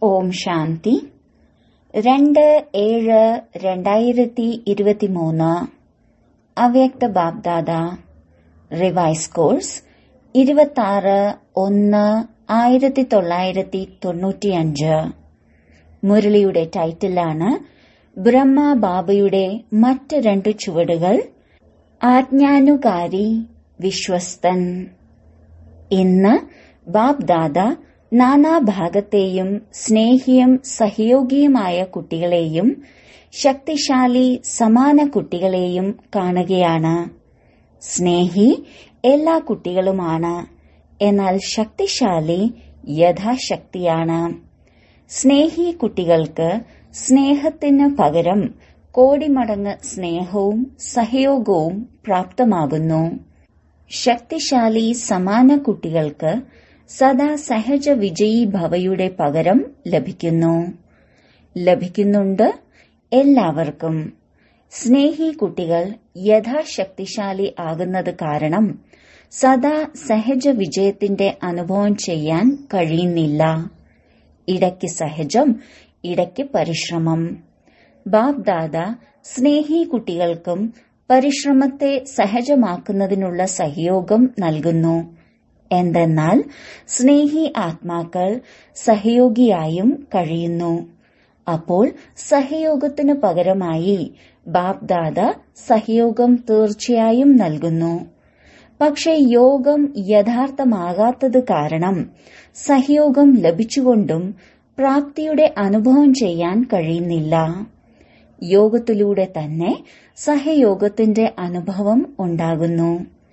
ഓം ശാന്തി രണ്ട് ഏഴ് രണ്ടായിരത്തി ഇരുപത്തിമൂന്ന് അവ്യക്ത ബാബ്ദാദ റിവൈസ് കോഴ്സ് ഇരുപത്തിയാറ് ഒന്ന് ആയിരത്തി തൊള്ളായിരത്തി തൊണ്ണൂറ്റിയഞ്ച് മുരളിയുടെ ടൈറ്റിലാണ് ബ്രഹ്മ ബാബയുടെ മറ്റ് രണ്ട് ചുവടുകൾ ആജ്ഞാനുകാരി വിശ്വസ്തൻ ഇന്ന് ബാബ്ദാദ നാനാഭാഗത്തെയും സ്നേഹിയും സഹയോഗിയുമായ കുട്ടികളെയും ശക്തിശാലി സമാന കുട്ടികളെയും കാണുകയാണ് സ്നേഹി എല്ലാ കുട്ടികളുമാണ് എന്നാൽ ശക്തിശാലി യഥാശക്തിയാണ് സ്നേഹി കുട്ടികൾക്ക് സ്നേഹത്തിന് പകരം കോടിമടങ്ങ് സ്നേഹവും സഹയോഗവും പ്രാപ്തമാകുന്നു ശക്തിശാലി സമാന കുട്ടികൾക്ക് സദാ സഹജ വിജയീ ഭവയുടെ പകരം ലഭിക്കുന്നു ലഭിക്കുന്നുണ്ട് എല്ലാവർക്കും സ്നേഹി കുട്ടികൾ യഥാശക്തിശാലി ആകുന്നത് കാരണം സദാ സഹജ വിജയത്തിന്റെ അനുഭവം ചെയ്യാൻ കഴിയുന്നില്ല ഇടയ്ക്ക് സഹജം ഇടയ്ക്ക് പരിശ്രമം ബാബ്ദാദ സ്നേഹി കുട്ടികൾക്കും പരിശ്രമത്തെ സഹജമാക്കുന്നതിനുള്ള സഹയോഗം നൽകുന്നു എന്തെന്നാൽ സ്നേഹി ആത്മാക്കൾ സഹയോഗിയായും കഴിയുന്നു അപ്പോൾ സഹയോഗത്തിനു പകരമായി ബാബ്ദാദ സഹയോഗം തീർച്ചയായും നൽകുന്നു പക്ഷെ യോഗം യഥാർത്ഥമാകാത്തത് കാരണം സഹയോഗം ലഭിച്ചുകൊണ്ടും പ്രാപ്തിയുടെ അനുഭവം ചെയ്യാൻ കഴിയുന്നില്ല യോഗത്തിലൂടെ തന്നെ സഹയോഗത്തിന്റെ അനുഭവം ഉണ്ടാകുന്നു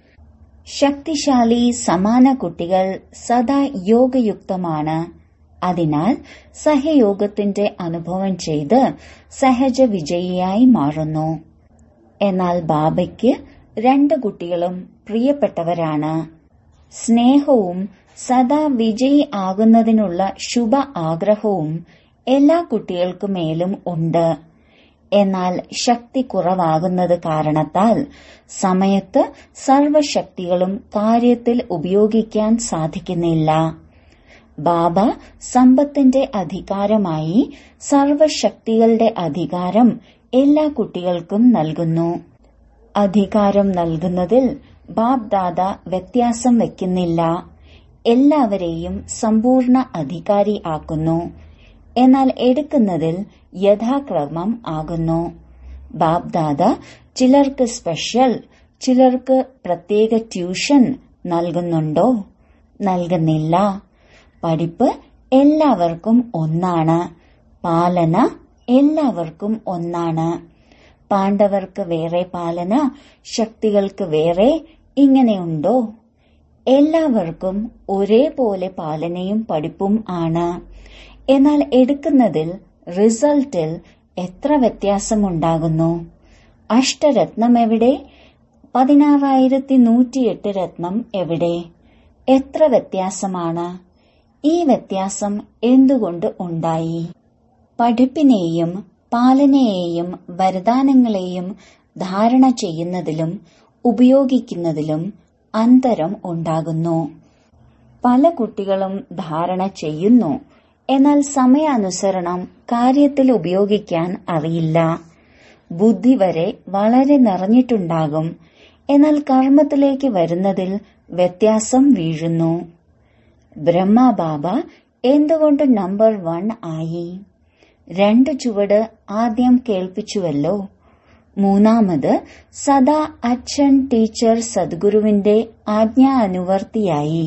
ശക്തിശാലി സമാന കുട്ടികൾ സദാ യോഗയുക്തമാണ് അതിനാൽ സഹയോഗത്തിന്റെ അനുഭവം ചെയ്ത് സഹജ വിജയിയായി മാറുന്നു എന്നാൽ ബാബയ്ക്ക് രണ്ട് കുട്ടികളും പ്രിയപ്പെട്ടവരാണ് സ്നേഹവും സദാ വിജയി ആകുന്നതിനുള്ള ശുഭ ആഗ്രഹവും എല്ലാ കുട്ടികൾക്കുമേലും ഉണ്ട് എന്നാൽ ശക്തി കുറവാകുന്നത് കാരണത്താൽ സമയത്ത് സർവശക്തികളും കാര്യത്തിൽ ഉപയോഗിക്കാൻ സാധിക്കുന്നില്ല ബാബ സമ്പത്തിന്റെ അധികാരമായി സർവശക്തികളുടെ അധികാരം എല്ലാ കുട്ടികൾക്കും നൽകുന്നു അധികാരം നൽകുന്നതിൽ ബാബ്ദാദ വ്യത്യാസം വയ്ക്കുന്നില്ല എല്ലാവരെയും സമ്പൂർണ്ണ അധികാരി ആക്കുന്നു എന്നാൽ എടുക്കുന്നതിൽ യഥാക്രമം ആകുന്നു ബാബ്ദാദ ചിലർക്ക് സ്പെഷ്യൽ ചിലർക്ക് പ്രത്യേക ട്യൂഷൻ നൽകുന്നുണ്ടോ നൽകുന്നില്ല പഠിപ്പ് എല്ലാവർക്കും ഒന്നാണ് പാലന എല്ലാവർക്കും ഒന്നാണ് പാണ്ഡവർക്ക് വേറെ പാലന ശക്തികൾക്ക് വേറെ ഇങ്ങനെയുണ്ടോ എല്ലാവർക്കും ഒരേപോലെ പാലനയും പഠിപ്പും ആണ് എന്നാൽ എടുക്കുന്നതിൽ റിസൾട്ടിൽ എത്ര വ്യത്യാസമുണ്ടാകുന്നു അഷ്ടരത്നം എവിടെ പതിനാറായിരത്തി നൂറ്റിയെട്ട് രത്നം എവിടെ എത്ര വ്യത്യാസമാണ് ഈ വ്യത്യാസം എന്തുകൊണ്ട് ഉണ്ടായി പഠിപ്പിനെയും പാലനയെയും വരദാനങ്ങളെയും ധാരണ ചെയ്യുന്നതിലും ഉപയോഗിക്കുന്നതിലും അന്തരം ഉണ്ടാകുന്നു പല കുട്ടികളും ധാരണ ചെയ്യുന്നു എന്നാൽ സമയാനുസരണം കാര്യത്തിൽ ഉപയോഗിക്കാൻ അറിയില്ല ബുദ്ധി വരെ വളരെ നിറഞ്ഞിട്ടുണ്ടാകും എന്നാൽ കർമ്മത്തിലേക്ക് വരുന്നതിൽ വ്യത്യാസം വീഴുന്നു ബ്രഹ്മബാബ എന്തുകൊണ്ട് നമ്പർ വൺ ആയി രണ്ട് ചുവട് ആദ്യം കേൾപ്പിച്ചുവല്ലോ മൂന്നാമത് സദാ അച്ഛൻ ടീച്ചർ സദ്ഗുരുവിന്റെ ആജ്ഞാ അനുവർത്തിയായി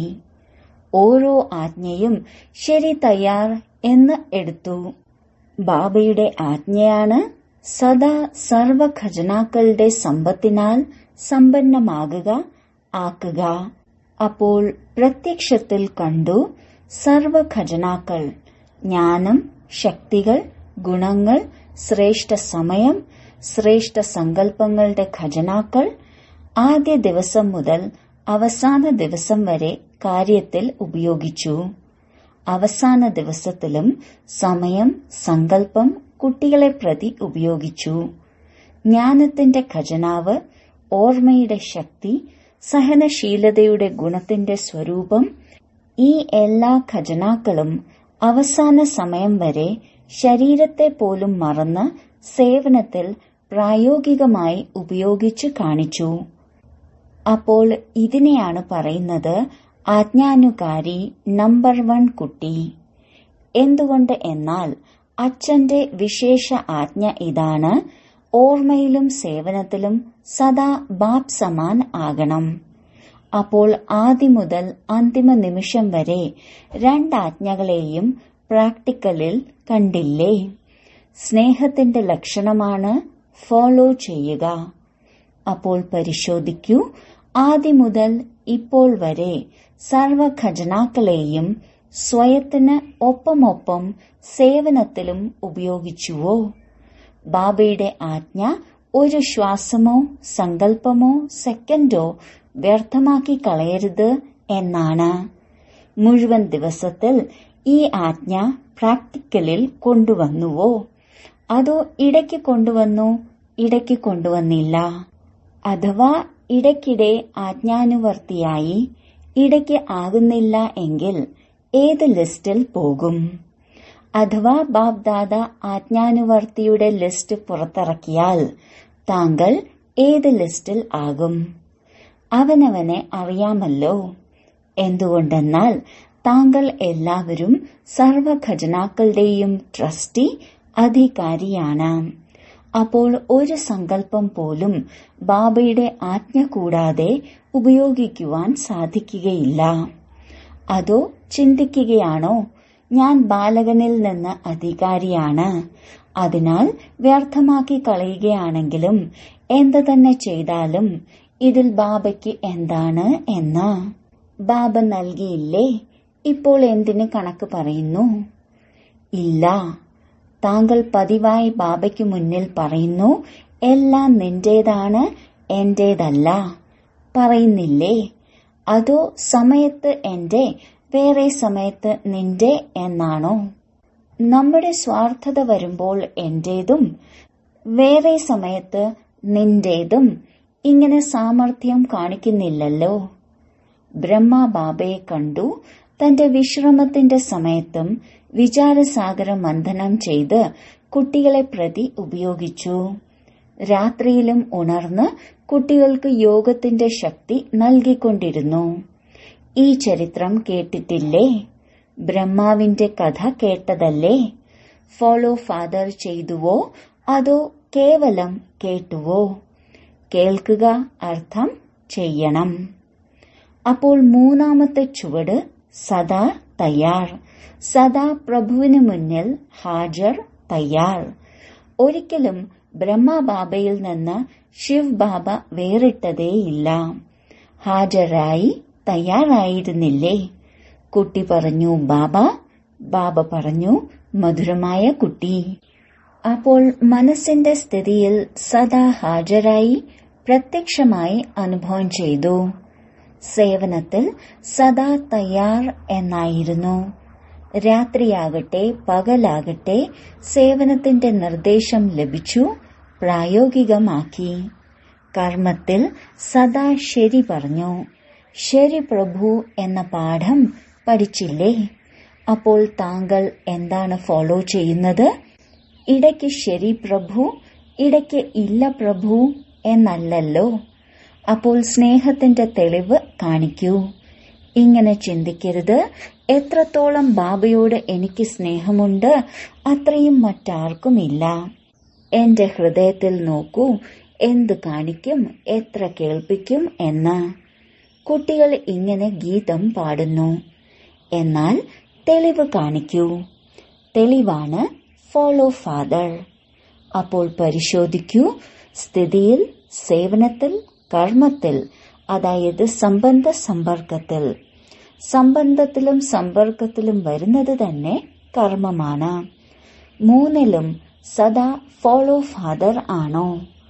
ഓരോ ആജ്ഞയും ശരി തയ്യാർ എന്ന് എടുത്തു ബാബയുടെ ആജ്ഞയാണ് സദാ സർവ ഖജനാക്കളുടെ സമ്പത്തിനാൽ സമ്പന്നമാകുക ആക്കുക അപ്പോൾ പ്രത്യക്ഷത്തിൽ കണ്ടു സർവ ഖജനാക്കൾ ജ്ഞാനം ശക്തികൾ ഗുണങ്ങൾ ശ്രേഷ്ഠ സമയം ശ്രേഷ്ഠ സങ്കല്പങ്ങളുടെ ഖജനാക്കൾ ആദ്യ ദിവസം മുതൽ അവസാന ദിവസം വരെ കാര്യത്തിൽ ഉപയോഗിച്ചു അവസാന ദിവസത്തിലും സമയം സങ്കല്പം കുട്ടികളെ പ്രതി ഉപയോഗിച്ചു ജ്ഞാനത്തിന്റെ ഖജനാവ് ഓർമ്മയുടെ ശക്തി സഹനശീലതയുടെ ഗുണത്തിന്റെ സ്വരൂപം ഈ എല്ലാ ഖജനാക്കളും അവസാന സമയം വരെ ശരീരത്തെ പോലും മറന്ന് സേവനത്തിൽ പ്രായോഗികമായി ഉപയോഗിച്ച് കാണിച്ചു അപ്പോൾ ഇതിനെയാണ് പറയുന്നത് ആജ്ഞാനുകാരി നമ്പർ വൺ കുട്ടി എന്തുകൊണ്ട് എന്നാൽ അച്ഛന്റെ വിശേഷ ആജ്ഞ ഇതാണ് ഓർമ്മയിലും സേവനത്തിലും സദാ ബാപ് സമാൻ ആകണം അപ്പോൾ ആദ്യം മുതൽ അന്തിമ നിമിഷം വരെ രണ്ടാജ്ഞകളെയും പ്രാക്ടിക്കലിൽ കണ്ടില്ലേ സ്നേഹത്തിന്റെ ലക്ഷണമാണ് ഫോളോ ചെയ്യുക അപ്പോൾ പരിശോധിക്കൂ ആദ്യം മുതൽ ഇപ്പോൾ വരെ സർവ ഖജനാക്കളെയും സ്വയത്തിന് ഒപ്പമൊപ്പം സേവനത്തിലും ഉപയോഗിച്ചുവോ ബാബയുടെ ആജ്ഞ ഒരു ശ്വാസമോ സങ്കല്പമോ സെക്കൻഡോ വ്യർത്ഥമാക്കി കളയരുത് എന്നാണ് മുഴുവൻ ദിവസത്തിൽ ഈ ആജ്ഞ പ്രാക്ടിക്കലിൽ കൊണ്ടുവന്നുവോ അതോ ഇടയ്ക്ക് കൊണ്ടുവന്നു ഇടയ്ക്ക് കൊണ്ടുവന്നില്ല അഥവാ ഇടയ്ക്കിടെ ആജ്ഞാനുവർത്തിയായി ഇടയ്ക്ക് ആകുന്നില്ല എങ്കിൽ ഏത് ലിസ്റ്റിൽ പോകും അഥവാ ബാബ് ദാദ ആജ്ഞാനുവർത്തിയുടെ ലിസ്റ്റ് പുറത്തിറക്കിയാൽ താങ്കൾ ഏത് ലിസ്റ്റിൽ ആകും അവനവനെ അറിയാമല്ലോ എന്തുകൊണ്ടെന്നാൽ താങ്കൾ എല്ലാവരും സർവ ഖജനാക്കളുടെയും ട്രസ്റ്റി അധികാരിയാണ് അപ്പോൾ ഒരു സങ്കല്പം പോലും ബാബയുടെ ആജ്ഞ കൂടാതെ ഉപയോഗിക്കുവാൻ സാധിക്കുകയില്ല അതോ ചിന്തിക്കുകയാണോ ഞാൻ ബാലകനിൽ നിന്ന് അധികാരിയാണ് അതിനാൽ വ്യർത്ഥമാക്കി കളയുകയാണെങ്കിലും എന്ത് തന്നെ ചെയ്താലും ഇതിൽ ബാബയ്ക്ക് എന്താണ് എന്ന് ബാബ നൽകിയില്ലേ ഇപ്പോൾ എന്തിന് കണക്ക് പറയുന്നു ഇല്ല താങ്കൾ പതിവായി ബാബയ്ക്ക് മുന്നിൽ പറയുന്നു എല്ലാം നിന്റേതാണ് എന്റേതല്ല പറയുന്നില്ലേ അതോ സമയത്ത് എന്റെ വേറെ സമയത്ത് നിന്റെ എന്നാണോ നമ്മുടെ സ്വാർത്ഥത വരുമ്പോൾ എന്റേതും വേറെ സമയത്ത് നിന്റേതും ഇങ്ങനെ സാമർഥ്യം കാണിക്കുന്നില്ലല്ലോ ബ്രഹ്മ ബാബയെ കണ്ടു തന്റെ വിശ്രമത്തിന്റെ സമയത്തും വിചാരസാഗര മന്ഥനം ചെയ്ത് കുട്ടികളെ പ്രതി ഉപയോഗിച്ചു രാത്രിയിലും ഉണർന്ന് കുട്ടികൾക്ക് യോഗത്തിന്റെ ശക്തി നൽകിക്കൊണ്ടിരുന്നു ഈ ചരിത്രം കേട്ടിട്ടില്ലേ ബ്രഹ്മാവിന്റെ കഥ കേട്ടതല്ലേ ഫോളോ ഫാദർ ചെയ്തുവോ അതോ കേവലം കേട്ടുവോ കേൾക്കുക അർത്ഥം ചെയ്യണം അപ്പോൾ മൂന്നാമത്തെ ചുവട് സദാ തയ്യാർ സദാ പ്രഭുവിന് മുന്നിൽ ഹാജർ തയ്യാർ ഒരിക്കലും ബ്രഹ്മബാബയിൽ നിന്ന് ശിവ് ബാബ വേറിട്ടതേയില്ല ഹാജരായി തയ്യാറായിരുന്നില്ലേ കുട്ടി പറഞ്ഞു ബാബ ബാബ പറഞ്ഞു മധുരമായ കുട്ടി അപ്പോൾ മനസ്സിന്റെ സ്ഥിതിയിൽ സദാ ഹാജരായി പ്രത്യക്ഷമായി അനുഭവം ചെയ്തു സേവനത്തിൽ സദാ തയ്യാർ എന്നായിരുന്നു രാത്രിയാകട്ടെ പകലാകട്ടെ സേവനത്തിന്റെ നിർദ്ദേശം ലഭിച്ചു പ്രായോഗികമാക്കി കർമ്മത്തിൽ സദാ ശരി പറഞ്ഞു ശരി പ്രഭു എന്ന പാഠം പഠിച്ചില്ലേ അപ്പോൾ താങ്കൾ എന്താണ് ഫോളോ ചെയ്യുന്നത് ഇടയ്ക്ക് ശരി പ്രഭു ഇടയ്ക്ക് ഇല്ല പ്രഭു എന്നല്ലല്ലോ അപ്പോൾ സ്നേഹത്തിന്റെ തെളിവ് കാണിക്കൂ ഇങ്ങനെ ചിന്തിക്കരുത് എത്രത്തോളം ബാബയോട് എനിക്ക് സ്നേഹമുണ്ട് അത്രയും മറ്റാർക്കുമില്ല എന്റെ ഹൃദയത്തിൽ നോക്കൂ എന്ത് കാണിക്കും എത്ര കേൾപ്പിക്കും എന്ന് കുട്ടികൾ ഇങ്ങനെ ഗീതം പാടുന്നു എന്നാൽ തെളിവ് കാണിക്കൂ തെളിവാണ് ഫോളോ ഫാദർ അപ്പോൾ പരിശോധിക്കൂ സ്ഥിതിയിൽ സേവനത്തിൽ കർമ്മത്തിൽ അതായത് സംബന്ധ സമ്പർക്കത്തിൽ സംബന്ധത്തിലും സമ്പർക്കത്തിലും വരുന്നത് തന്നെ കർമ്മമാണ് മൂന്നിലും സദാ ഫോളോ ഫാദർ ആണോ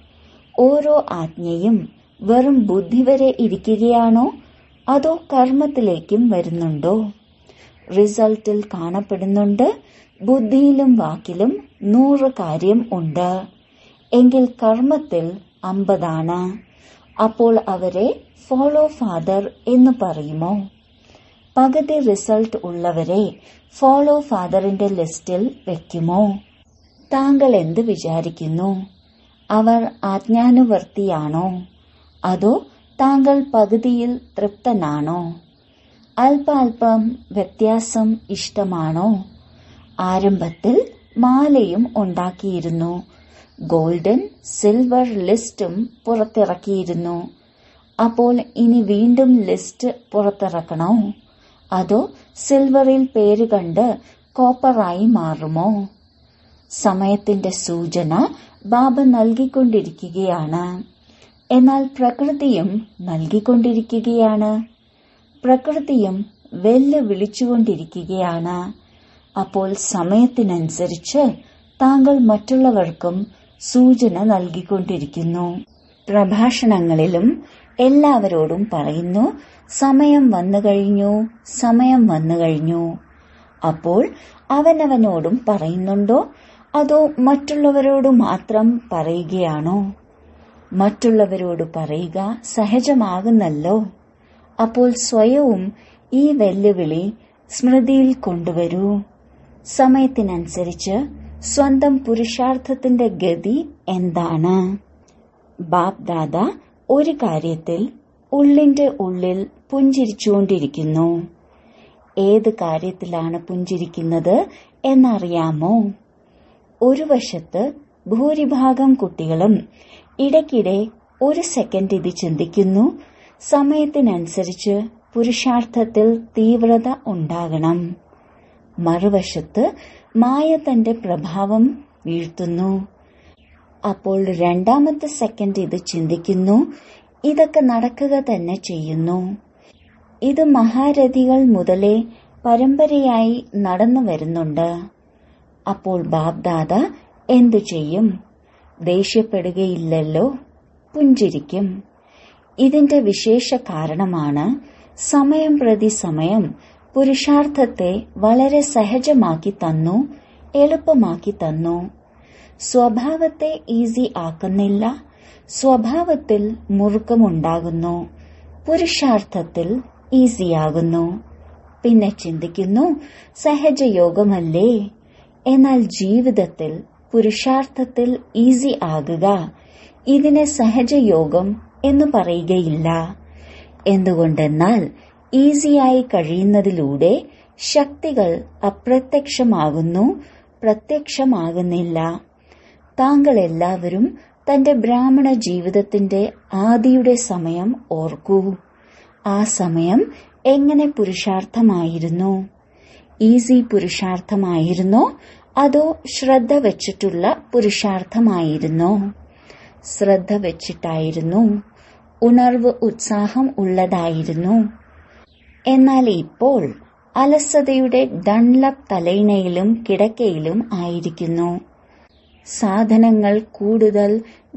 ഓരോ ആജ്ഞയും വെറും ബുദ്ധി വരെ ഇരിക്കുകയാണോ അതോ കർമ്മത്തിലേക്കും വരുന്നുണ്ടോ റിസൾട്ടിൽ കാണപ്പെടുന്നുണ്ട് ബുദ്ധിയിലും വാക്കിലും നൂറ് കാര്യം ഉണ്ട് എങ്കിൽ കർമ്മത്തിൽ അമ്പതാണ് അപ്പോൾ അവരെ ഫോളോ ഫാദർ എന്ന് പറയുമോ പകുതി റിസൾട്ട് ഉള്ളവരെ ഫോളോ ഫാദറിന്റെ ലിസ്റ്റിൽ വെക്കുമോ താങ്കൾ എന്ത് വിചാരിക്കുന്നു അവർ ആജ്ഞാനുവർത്തിയാണോ അതോ താങ്കൾ പകുതിയിൽ തൃപ്തനാണോ അല്പ അല്പം വ്യത്യാസം ഇഷ്ടമാണോ ആരംഭത്തിൽ മാലയും ഉണ്ടാക്കിയിരുന്നു ഗോൾഡൻ സിൽവർ ലിസ്റ്റും പുറത്തിറക്കിയിരുന്നു അപ്പോൾ ഇനി വീണ്ടും ലിസ്റ്റ് പുറത്തിറക്കണോ അതോ സിൽവറിൽ പേര് കണ്ട് കോപ്പറായി മാറുമോ സമയത്തിന്റെ സൂചന ബാബ നൽകിക്കൊണ്ടിരിക്കുകയാണ് എന്നാൽ പ്രകൃതിയും നൽകിക്കൊണ്ടിരിക്കുകയാണ് പ്രകൃതിയും വെല്ലുവിളിച്ചുകൊണ്ടിരിക്കുകയാണ് അപ്പോൾ സമയത്തിനനുസരിച്ച് താങ്കൾ മറ്റുള്ളവർക്കും സൂചന നൽകിക്കൊണ്ടിരിക്കുന്നു പ്രഭാഷണങ്ങളിലും എല്ലാവരോടും പറയുന്നു സമയം വന്നു കഴിഞ്ഞു സമയം വന്നു കഴിഞ്ഞു അപ്പോൾ അവനവനോടും പറയുന്നുണ്ടോ അതോ മറ്റുള്ളവരോട് മാത്രം പറയുകയാണോ മറ്റുള്ളവരോട് പറയുക സഹജമാകുന്നല്ലോ അപ്പോൾ സ്വയവും ഈ വെല്ലുവിളി സ്മൃതിയിൽ കൊണ്ടുവരൂ സമയത്തിനനുസരിച്ച് സ്വന്തം പുരുഷാർത്ഥത്തിന്റെ ഗതി എന്താണ് ബാപ് ദാദ ഒരു കാര്യത്തിൽ ഉള്ളിന്റെ ഉള്ളിൽ പുഞ്ചിരിച്ചുകൊണ്ടിരിക്കുന്നു ഏത് കാര്യത്തിലാണ് പുഞ്ചിരിക്കുന്നത് എന്നറിയാമോ ഒരു വശത്ത് ഭൂരിഭാഗം കുട്ടികളും ഇടയ്ക്കിടെ ഒരു സെക്കൻഡ് ഇത് ചിന്തിക്കുന്നു സമയത്തിനനുസരിച്ച് പുരുഷാർത്ഥത്തിൽ തീവ്രത ഉണ്ടാകണം മറുവശത്ത് മായ തന്റെ പ്രഭാവം വീഴ്ത്തുന്നു അപ്പോൾ രണ്ടാമത്തെ സെക്കൻഡ് ഇത് ചിന്തിക്കുന്നു ഇതൊക്കെ നടക്കുക തന്നെ ചെയ്യുന്നു ഇത് മഹാരഥികൾ മുതലേ പരമ്പരയായി നടന്നു വരുന്നുണ്ട് അപ്പോൾ ബാബ്ദാദ എന്തു ചെയ്യും ദേഷ്യപ്പെടുകയില്ലല്ലോ പുഞ്ചിരിക്കും ഇതിന്റെ വിശേഷ കാരണമാണ് സമയം പ്രതി സമയം പുരുഷാർത്ഥത്തെ വളരെ സഹജമാക്കി തന്നു എളുപ്പമാക്കി തന്നു സ്വഭാവത്തെ ഈസി ആക്കുന്നില്ല സ്വഭാവത്തിൽ മുറുക്കമുണ്ടാകുന്നു പുരുഷാർത്ഥത്തിൽ ഈസിയാകുന്നു പിന്നെ ചിന്തിക്കുന്നു സഹജയോഗമല്ലേ എന്നാൽ ജീവിതത്തിൽ പുരുഷാർത്ഥത്തിൽ ഈസി ആകുക ഇതിനെ സഹജയോഗം എന്ന് പറയുകയില്ല എന്തുകൊണ്ടെന്നാൽ ഈസിയായി കഴിയുന്നതിലൂടെ ശക്തികൾ അപ്രത്യക്ഷമാകുന്നു പ്രത്യക്ഷമാകുന്നില്ല താങ്കൾ എല്ലാവരും തന്റെ ബ്രാഹ്മണ ജീവിതത്തിന്റെ ആദിയുടെ സമയം ഓർക്കൂ ആ സമയം എങ്ങനെ പുരുഷാർത്ഥമായിരുന്നു ഈസി പുരുഷാർത്ഥമായിരുന്നോ അതോ ശ്രദ്ധ വെച്ചിട്ടുള്ള പുരുഷാർത്ഥമായിരുന്നോ ശ്രദ്ധ വെച്ചിട്ടായിരുന്നു ഉണർവ് ഉത്സാഹം ഉള്ളതായിരുന്നു എന്നാൽ ഇപ്പോൾ അലസതയുടെ ഡൺലപ്പ് തലയിണയിലും കിടക്കയിലും ആയിരിക്കുന്നു സാധനങ്ങൾ കൂടുതൽ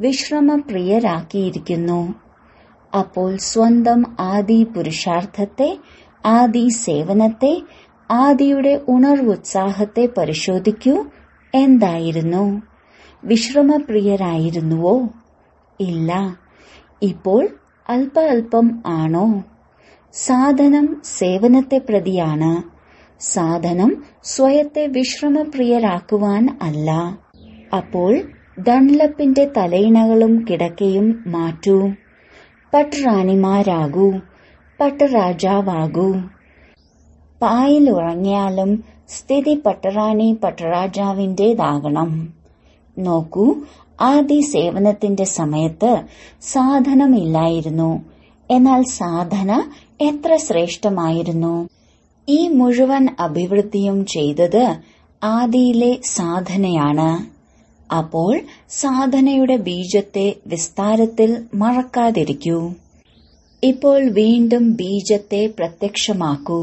വിശ്രമപ്രിയരാക്കിയിരിക്കുന്നു അപ്പോൾ സ്വന്തം ആദി പുരുഷാർത്ഥത്തെ ആദി സേവനത്തെ ആദിയുടെ ഉണർവുത്സാഹത്തെ പരിശോധിക്കൂ എന്തായിരുന്നു വിശ്രമപ്രിയരായിരുന്നുവോ ഇല്ല ഇപ്പോൾ അല്പ അല്പം ആണോ സാധനം സേവനത്തെ പ്രതിയാണ് സാധനം സ്വയത്തെ വിശ്രമപ്രിയരാക്കുവാൻ അല്ല അപ്പോൾ ഡൺലപ്പിന്റെ തലയിണകളും കിടക്കയും മാറ്റൂ പട്ടുറാണിമാരാകൂ പട്ടുരാജാവാകൂ പായിൽ ഉറങ്ങിയാലും സ്ഥിതി പട്ടറാണി പട്ടരാജാവിന്റേതാകണം നോക്കൂ ആദി സേവനത്തിന്റെ സമയത്ത് സാധനമില്ലായിരുന്നു എന്നാൽ സാധന എത്ര ശ്രേഷ്ഠമായിരുന്നു ഈ മുഴുവൻ അഭിവൃദ്ധിയും ചെയ്തത് ആദിയിലെ സാധനയാണ് അപ്പോൾ സാധനയുടെ ബീജത്തെ വിസ്താരത്തിൽ മറക്കാതിരിക്കൂ ഇപ്പോൾ വീണ്ടും ബീജത്തെ പ്രത്യക്ഷമാക്കൂ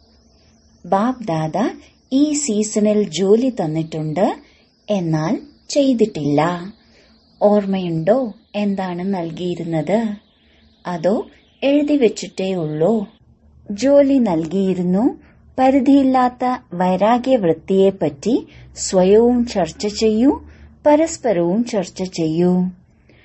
ബാബ് ദാദ ഈ സീസണിൽ ജോലി തന്നിട്ടുണ്ട് എന്നാൽ ചെയ്തിട്ടില്ല ഓർമ്മയുണ്ടോ എന്താണ് നൽകിയിരുന്നത് അതോ എഴുതി വെച്ചിട്ടേ ഉള്ളൂ ജോലി നൽകിയിരുന്നു പരിധിയില്ലാത്ത വൈരാഗ്യവൃത്തിയെപ്പറ്റി സ്വയവും ചർച്ച ചെയ്യൂ പരസ്പരവും ചർച്ച ചെയ്യൂ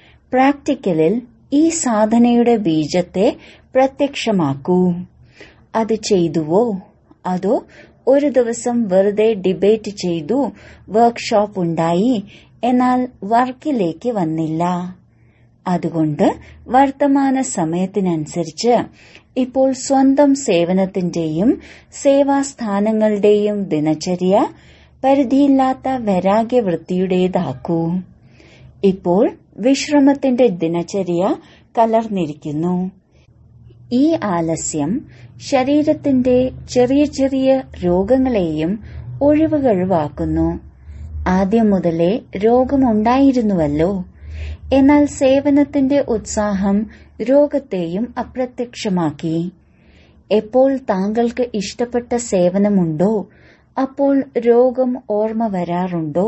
പ്രാക്ടിക്കലിൽ ഈ സാധനയുടെ ബീജത്തെ പ്രത്യക്ഷമാക്കൂ അത് ചെയ്തുവോ അതോ ഒരു ദിവസം വെറുതെ ഡിബേറ്റ് ചെയ്തു വർക്ക്ഷോപ്പ് ഉണ്ടായി എന്നാൽ വർക്കിലേക്ക് വന്നില്ല അതുകൊണ്ട് വർത്തമാന സമയത്തിനനുസരിച്ച് ഇപ്പോൾ സ്വന്തം സേവനത്തിന്റെയും സേവാസ്ഥാനങ്ങളുടെയും ദിനചര്യ പരിധിയില്ലാത്ത വൈരാഗ്യവൃത്തിയുടേതാക്കൂ ഇപ്പോൾ വിശ്രമത്തിന്റെ ദിനചര്യ കലർന്നിരിക്കുന്നു ഈ ആലസ്യം ശരീരത്തിന്റെ ചെറിയ ചെറിയ രോഗങ്ങളെയും ഒഴിവുകഴിവാക്കുന്നു ആദ്യം മുതലേ രോഗമുണ്ടായിരുന്നുവല്ലോ എന്നാൽ സേവനത്തിന്റെ ഉത്സാഹം രോഗത്തെയും അപ്രത്യക്ഷമാക്കി എപ്പോൾ താങ്കൾക്ക് ഇഷ്ടപ്പെട്ട സേവനമുണ്ടോ അപ്പോൾ രോഗം ഓർമ്മ വരാറുണ്ടോ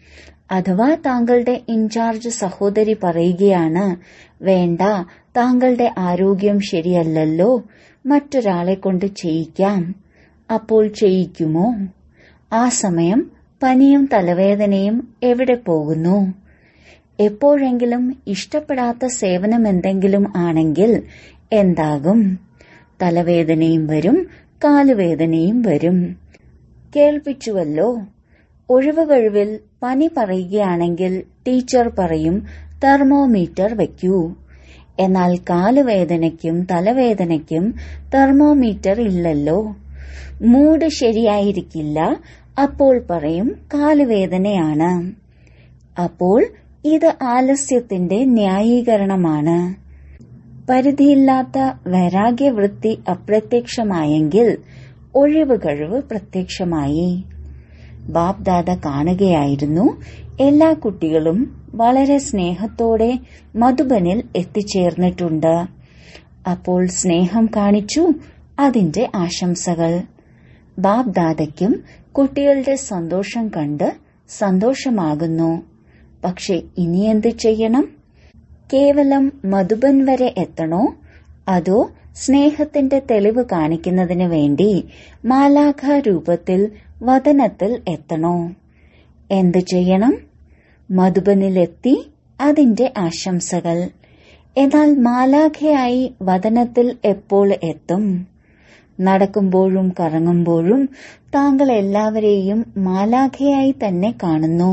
അഥവാ താങ്കളുടെ ഇൻചാർജ് സഹോദരി പറയുകയാണ് വേണ്ട താങ്കളുടെ ആരോഗ്യം ശരിയല്ലല്ലോ മറ്റൊരാളെ കൊണ്ട് ചെയ്യിക്കാം അപ്പോൾ ചെയ്യിക്കുമോ ആ സമയം പനിയും തലവേദനയും എവിടെ പോകുന്നു എപ്പോഴെങ്കിലും ഇഷ്ടപ്പെടാത്ത സേവനം എന്തെങ്കിലും ആണെങ്കിൽ എന്താകും തലവേദനയും വരും കാലുവേദനയും വരും കേൾപ്പിച്ചുവല്ലോ ഒഴിവുകഴിവിൽ പനി പറയുകയാണെങ്കിൽ ടീച്ചർ പറയും തെർമോമീറ്റർ വയ്ക്കൂ എന്നാൽ കാലുവേദനയ്ക്കും തലവേദനയ്ക്കും തെർമോമീറ്റർ ഇല്ലല്ലോ മൂഡ് ശരിയായിരിക്കില്ല അപ്പോൾ പറയും കാലുവേദനയാണ് അപ്പോൾ ഇത് ആലസ്യത്തിന്റെ ന്യായീകരണമാണ് പരിധിയില്ലാത്ത വൈരാഗ്യവൃത്തി അപ്രത്യക്ഷമായെങ്കിൽ ഒഴിവുകഴിവ് പ്രത്യക്ഷമായി ബാപ്ദാദ കാണുകയായിരുന്നു എല്ലാ കുട്ടികളും വളരെ സ്നേഹത്തോടെ മധുബനിൽ എത്തിച്ചേർന്നിട്ടുണ്ട് അപ്പോൾ സ്നേഹം കാണിച്ചു അതിന്റെ ആശംസകൾ ബാപ്ദാദയ്ക്കും കുട്ടികളുടെ സന്തോഷം കണ്ട് സന്തോഷമാകുന്നു പക്ഷെ ഇനി എന്ത് ചെയ്യണം കേവലം മധുബൻ വരെ എത്തണോ അതോ സ്നേഹത്തിന്റെ തെളിവ് കാണിക്കുന്നതിന് വേണ്ടി മാലാഖ രൂപത്തിൽ വതനത്തിൽ എത്തണോ എന്തു ചെയ്യണം മധുബനിലെത്തി അതിന്റെ ആശംസകൾ എന്നാൽ മാലാഖയായി വതനത്തിൽ എപ്പോൾ എത്തും നടക്കുമ്പോഴും കറങ്ങുമ്പോഴും താങ്കൾ എല്ലാവരെയും മാലാഖയായി തന്നെ കാണുന്നു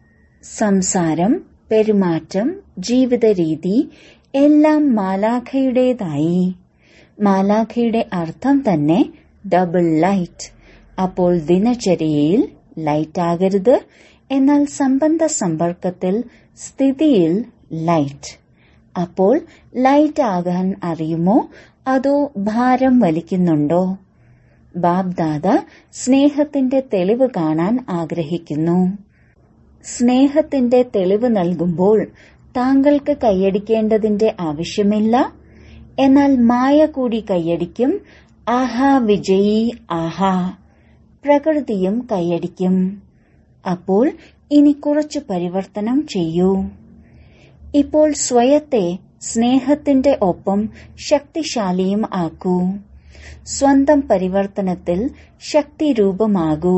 സംസാരം പെരുമാറ്റം ജീവിത രീതി എല്ലാം മാലാഖയുടേതായി മാലാഖയുടെ അർത്ഥം തന്നെ ഡബിൾ ലൈറ്റ് അപ്പോൾ ദിനചര്യയിൽ ലൈറ്റ് ആകരുത് എന്നാൽ സംബന്ധ സമ്പർക്കത്തിൽ സ്ഥിതിയിൽ ലൈറ്റ് അപ്പോൾ ലൈറ്റ് ആകാൻ അറിയുമോ അതോ ഭാരം വലിക്കുന്നുണ്ടോ ബാബ്ദാദ സ്നേഹത്തിന്റെ തെളിവ് കാണാൻ ആഗ്രഹിക്കുന്നു സ്നേഹത്തിന്റെ തെളിവ് നൽകുമ്പോൾ താങ്കൾക്ക് കൈയടിക്കേണ്ടതിന്റെ ആവശ്യമില്ല എന്നാൽ മായ കൂടി കൈയടിക്കും ആഹാ വിജയി ആഹാ പ്രകൃതിയും കൈയടിക്കും അപ്പോൾ ഇനി കുറച്ചു പരിവർത്തനം ചെയ്യൂ ഇപ്പോൾ സ്വയത്തെ സ്നേഹത്തിന്റെ ഒപ്പം ശക്തിശാലിയും ആക്കൂ സ്വന്തം പരിവർത്തനത്തിൽ ശക്തിരൂപമാകൂ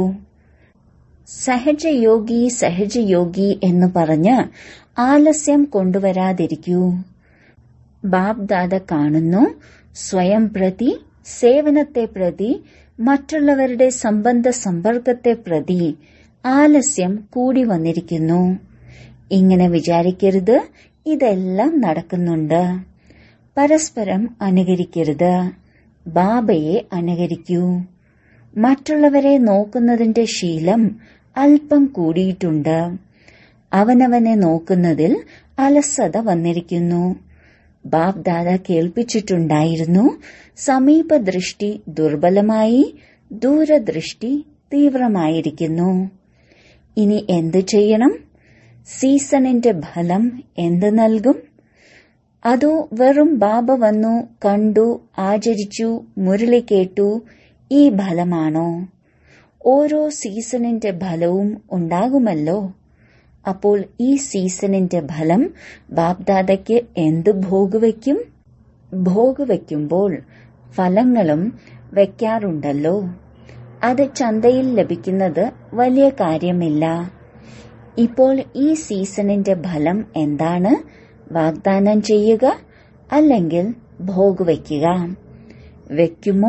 സഹജയോഗി സഹജയോഗി എന്ന് പറഞ്ഞ് ആലസ്യം കൊണ്ടുവരാതിരിക്കൂ ബാബ്ദാദ കാണുന്നു സ്വയം പ്രതി സേവനത്തെ പ്രതി മറ്റുള്ളവരുടെ സംബന്ധ സമ്പർക്കത്തെ പ്രതി ആലസ്യം കൂടി വന്നിരിക്കുന്നു ഇങ്ങനെ വിചാരിക്കരുത് ഇതെല്ലാം നടക്കുന്നുണ്ട് പരസ്പരം അനുകരിക്കരുത് ബാബയെ അനുകരിക്കൂ മറ്റുള്ളവരെ നോക്കുന്നതിന്റെ ശീലം അല്പം കൂടിയിട്ടുണ്ട് അവനവനെ നോക്കുന്നതിൽ അലസത വന്നിരിക്കുന്നു ബാബ്ദാദ കേൾപ്പിച്ചിട്ടുണ്ടായിരുന്നു സമീപദൃഷ്ടി ദുർബലമായി ദൂരദൃഷ്ടി തീവ്രമായിരിക്കുന്നു ഇനി എന്തു ചെയ്യണം സീസണിന്റെ ഫലം എന്ത് നൽകും അതോ വെറും ബാബ വന്നു കണ്ടു ആചരിച്ചു മുരളി കേട്ടു ഈ ഫലമാണോ ഓരോ സീസണിന്റെ ഫലവും ഉണ്ടാകുമല്ലോ അപ്പോൾ ഈ സീസണിന്റെ ഫലം ബാബ്ദാദയ്ക്ക് എന്ത് ഭോഗുവയ്ക്കും ഭോഗുവയ്ക്കുമ്പോൾ ഫലങ്ങളും വെക്കാറുണ്ടല്ലോ അത് ചന്തയിൽ ലഭിക്കുന്നത് വലിയ കാര്യമില്ല ഇപ്പോൾ ഈ സീസണിന്റെ ഫലം എന്താണ് വാഗ്ദാനം ചെയ്യുക അല്ലെങ്കിൽ ഭോഗ് വയ്ക്കുക വെക്കുമോ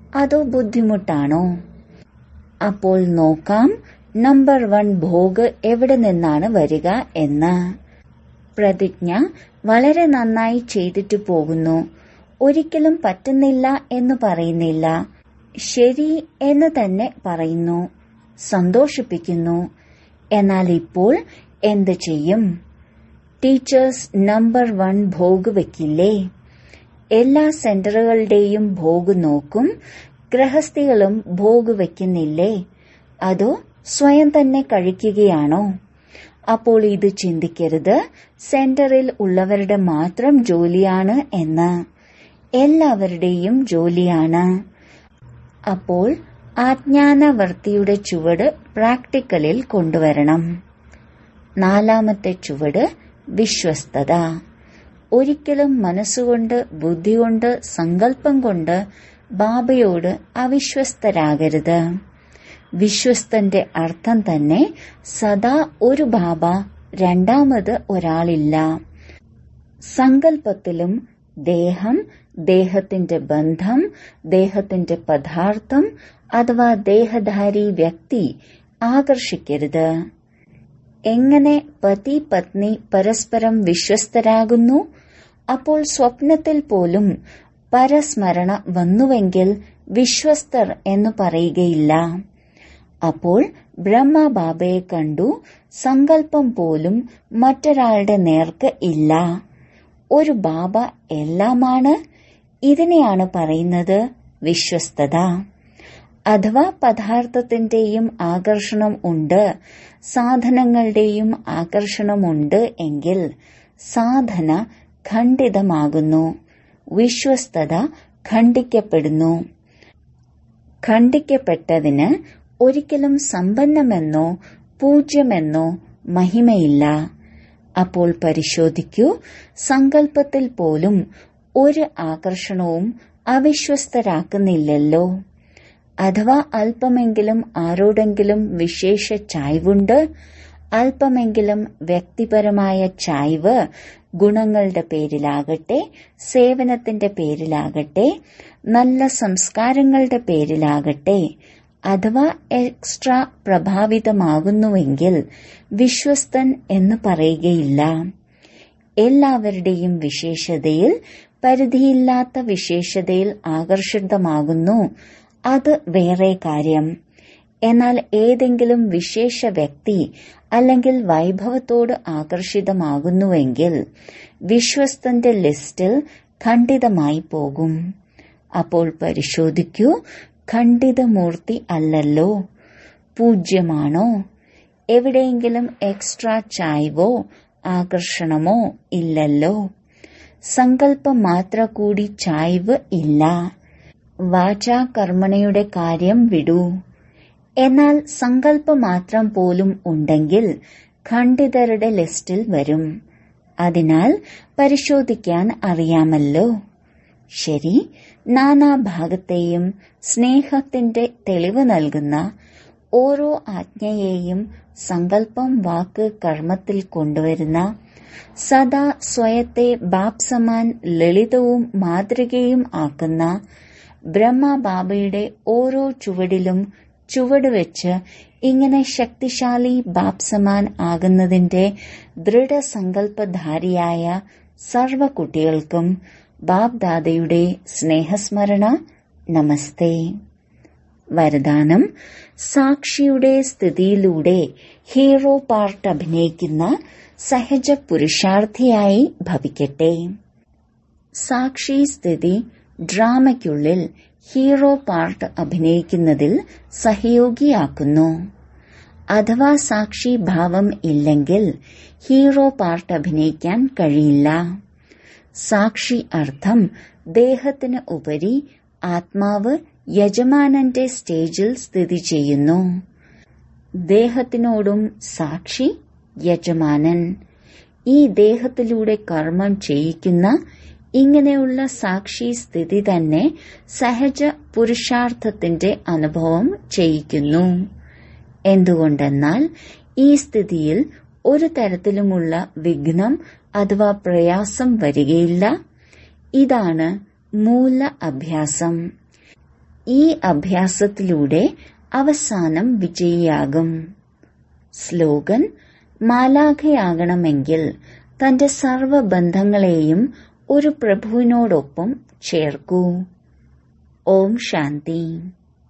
അതോ ബുദ്ധിമുട്ടാണോ അപ്പോൾ നോക്കാം നമ്പർ വൺ ഭോഗ് എവിടെ നിന്നാണ് വരിക എന്ന് പ്രതിജ്ഞ വളരെ നന്നായി ചെയ്തിട്ടു പോകുന്നു ഒരിക്കലും പറ്റുന്നില്ല എന്ന് പറയുന്നില്ല ശരി എന്ന് തന്നെ പറയുന്നു സന്തോഷിപ്പിക്കുന്നു എന്നാൽ ഇപ്പോൾ എന്ത് ചെയ്യും ടീച്ചേഴ്സ് നമ്പർ വൺ ഭോഗ് വെക്കില്ലേ എല്ലാ സെന്ററുകളുടെയും ഭോഗ് നോക്കും ഗൃഹസ്ഥികളും ഭോഗ് വെക്കുന്നില്ലേ അതോ സ്വയം തന്നെ കഴിക്കുകയാണോ അപ്പോൾ ഇത് ചിന്തിക്കരുത് സെന്ററിൽ ഉള്ളവരുടെ മാത്രം ജോലിയാണ് എന്ന് എല്ലാവരുടെയും ജോലിയാണ് അപ്പോൾ ആജ്ഞാനവർത്തിയുടെ ചുവട് പ്രാക്ടിക്കലിൽ കൊണ്ടുവരണം നാലാമത്തെ ചുവട് വിശ്വസ്തത ഒരിക്കലും മനസ്സുകൊണ്ട് ബുദ്ധികൊണ്ട് സങ്കല്പം കൊണ്ട് ബാബയോട് അവിശ്വസ്തരാകരുത് വിശ്വസ്തന്റെ അർത്ഥം തന്നെ സദാ ഒരു ബാബ രണ്ടാമത് ഒരാളില്ല സങ്കല്പത്തിലും ദേഹം ദേഹത്തിന്റെ ബന്ധം ദേഹത്തിന്റെ പദാർത്ഥം അഥവാ ദേഹധാരി വ്യക്തി ആകർഷിക്കരുത് എങ്ങനെ പതി പത്നി പരസ്പരം വിശ്വസ്തരാകുന്നു അപ്പോൾ സ്വപ്നത്തിൽ പോലും പരസ്മരണ വന്നുവെങ്കിൽ വിശ്വസ്തർ എന്ന് പറയുകയില്ല അപ്പോൾ ബ്രഹ്മബാബയെ കണ്ടു സങ്കല്പം പോലും മറ്റൊരാളുടെ നേർക്ക് ഇല്ല ഒരു ബാബ എല്ലാമാണ് ഇതിനെയാണ് പറയുന്നത് വിശ്വസ്തത അഥവാ പദാർത്ഥത്തിന്റെയും ആകർഷണം ഉണ്ട് സാധനങ്ങളുടെയും ആകർഷണമുണ്ട് എങ്കിൽ സാധന ഖണ്ഡിതമാകുന്നു വിശ്വസ്തത ഖണ്ഡിക്കപ്പെടുന്നു ഖണ്ഡിക്കപ്പെട്ടതിന് ഒരിക്കലും സമ്പന്നമെന്നോ പൂജ്യമെന്നോ മഹിമയില്ല അപ്പോൾ പരിശോധിക്കൂ സങ്കല്പത്തിൽ പോലും ഒരു ആകർഷണവും അവിശ്വസ്തരാക്കുന്നില്ലല്ലോ അഥവാ അല്പമെങ്കിലും ആരോടെങ്കിലും വിശേഷ ചായ്വുണ്ട് അല്പമെങ്കിലും വ്യക്തിപരമായ ചായ്വ് ഗുണങ്ങളുടെ പേരിലാകട്ടെ സേവനത്തിന്റെ പേരിലാകട്ടെ നല്ല സംസ്കാരങ്ങളുടെ പേരിലാകട്ടെ അഥവാ എക്സ്ട്രാ പ്രഭാവിതമാകുന്നുവെങ്കിൽ വിശ്വസ്തൻ എന്ന് പറയുകയില്ല എല്ലാവരുടെയും വിശേഷതയിൽ പരിധിയില്ലാത്ത വിശേഷതയിൽ ആകർഷിതമാകുന്നു അത് വേറെ കാര്യം എന്നാൽ ഏതെങ്കിലും വിശേഷ വ്യക്തി അല്ലെങ്കിൽ വൈഭവത്തോട് ആകർഷിതമാകുന്നുവെങ്കിൽ വിശ്വസ്തന്റെ ലിസ്റ്റിൽ ഖണ്ഡിതമായി പോകും അപ്പോൾ പരിശോധിക്കൂ ഖണ്ഡിതമൂർത്തി അല്ലല്ലോ പൂജ്യമാണോ എവിടെയെങ്കിലും എക്സ്ട്രാ ചായ്വോ ആകർഷണമോ ഇല്ലല്ലോ സങ്കല്പം മാത്ര കൂടി ചായ്വ് ഇല്ല വാചാ കർമ്മണയുടെ കാര്യം വിടൂ എന്നാൽ സങ്കല്പം മാത്രം പോലും ഉണ്ടെങ്കിൽ ഖണ്ഡിതരുടെ ലിസ്റ്റിൽ വരും അതിനാൽ പരിശോധിക്കാൻ അറിയാമല്ലോ ശരി നാനാഭാഗത്തെയും സ്നേഹത്തിന്റെ തെളിവ് നൽകുന്ന ഓരോ ആജ്ഞയെയും സങ്കല്പം വാക്ക് കർമ്മത്തിൽ കൊണ്ടുവരുന്ന സദാ സ്വയത്തെ ബാപ്സമാൻ ലളിതവും മാതൃകയും ആക്കുന്ന ബ്രഹ്മബാബയുടെ ഓരോ ചുവടിലും ചുവട് വെച്ച് ഇങ്ങനെ ശക്തിശാലി ബാപ്സമാൻ ആകുന്നതിന്റെ ദൃഢസങ്കല്പധാരിയായ സർവ കുട്ടികൾക്കും ബാബ്ദാദയുടെ സ്നേഹസ്മരണ നമസ്തേ വരദാനം സാക്ഷിയുടെ സ്ഥിതിയിലൂടെ ഹീറോ പാർട്ട് അഭിനയിക്കുന്ന സഹജ പുരുഷാർത്ഥിയായി ഭവിക്കട്ടെ സാക്ഷി സ്ഥിതി ഡ്രാമയ്ക്കുള്ളിൽ ഹീറോ പാർട്ട് അഭിനയിക്കുന്നതിൽ സഹയോഗിയാക്കുന്നു അഥവാ സാക്ഷി ഭാവം ഇല്ലെങ്കിൽ ഹീറോ പാർട്ട് അഭിനയിക്കാൻ കഴിയില്ല സാക്ഷി അർത്ഥം ദേഹത്തിന് ഉപരി ആത്മാവ് യജമാനന്റെ സ്റ്റേജിൽ സ്ഥിതി ചെയ്യുന്നു ദേഹത്തിനോടും സാക്ഷി യജമാനൻ ഈ ദേഹത്തിലൂടെ കർമ്മം ചെയ്യിക്കുന്ന ഇങ്ങനെയുള്ള സാക്ഷി സ്ഥിതി തന്നെ സഹജ പുരുഷാർത്ഥത്തിന്റെ അനുഭവം ചെയ്യിക്കുന്നു എന്തുകൊണ്ടെന്നാൽ ഈ സ്ഥിതിയിൽ ഒരു തരത്തിലുമുള്ള വിഘ്നം അഥവാ പ്രയാസം വരികയില്ല ഇതാണ് മൂല അഭ്യാസം ഈ അഭ്യാസത്തിലൂടെ അവസാനം വിജയിയാകും സ്ലോഗൻ മാലാഖയാകണമെങ്കിൽ തന്റെ സർവബന്ധങ്ങളെയും ഒരു പ്രഭുവിനോടൊപ്പം ചേർക്കൂ ഓം ശാന്തി